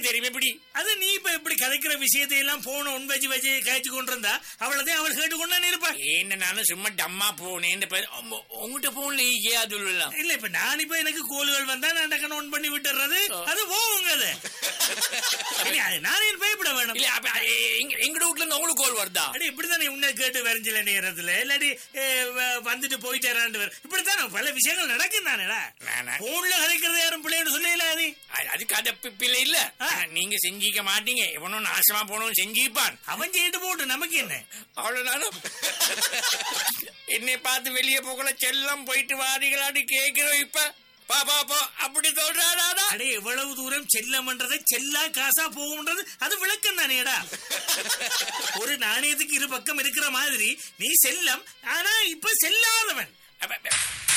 தெரியும் எப்படி அது நீ இப்ப இப்படி கதைக்கிற விஷயத்தை எல்லாம் போன உன் வச்சு வச்சு கழிச்சு கொண்டு இருந்தா அவளதே அவள் கேட்டுக்கொண்டு இருப்பா என்ன நானும் சும்மா டம்மா போனேன் இந்த பேர் உங்ககிட்ட போன்ல ஈஸியா அது சொல்லலாம் இல்ல இப்ப நான் இப்ப எனக்கு கோல்கள் வந்தா நான் டக்குனு ஒன் பண்ணி விட்டுறது அது போகுங்க அது இனி அது நானே பயப்பட வேணும் இல்ல அப்ப எ- எங்க எங்க வீட்ல இருந்து உங்களுக்கு கோல் வருதா அடி இப்படித்தானே உன்னை கேட்டு வரைஞ்சல நேரத்துல இல்லாட்டி ஏ, வ- வந்துட்டு போயிட்டேரான்னு வேற. இப்படித்தானே பல விஷயங்கள் நடக்கும் தானேடா நானா? போன்ல கதைக்கிறது யாரும் பிள்ளைன்னு சொல்லல அது அது- அதுக்கு அது பிள்ளை இல்ல ஆ. நீங்க செஞ்சிக்க மாட்டீங்க இவனும் நாசமா போனவன் செஞ்சிப்பான் அவன் செய்யிட்டு போட்டு நமக்கு என்ன அவ்வளவுதானும் என்னை பார்த்து வெளியே போகல செல்லம் போயிட்டு வாரிகளாடி கேட்கிறோம் இப்ப பா பா போ அப்படி சொல்றாடா அடே எவ்வளவு தூரம் செல்லம்ன்றதை செல்லா காசா போகும்ன்றது அது விளக்கம் தானேடா ஒரு நாணயத்துக்கு இரு பக்கம் இருக்கிற மாதிரி நீ செல்லம் ஆனா இப்ப செல்லாதவன் அப்ப-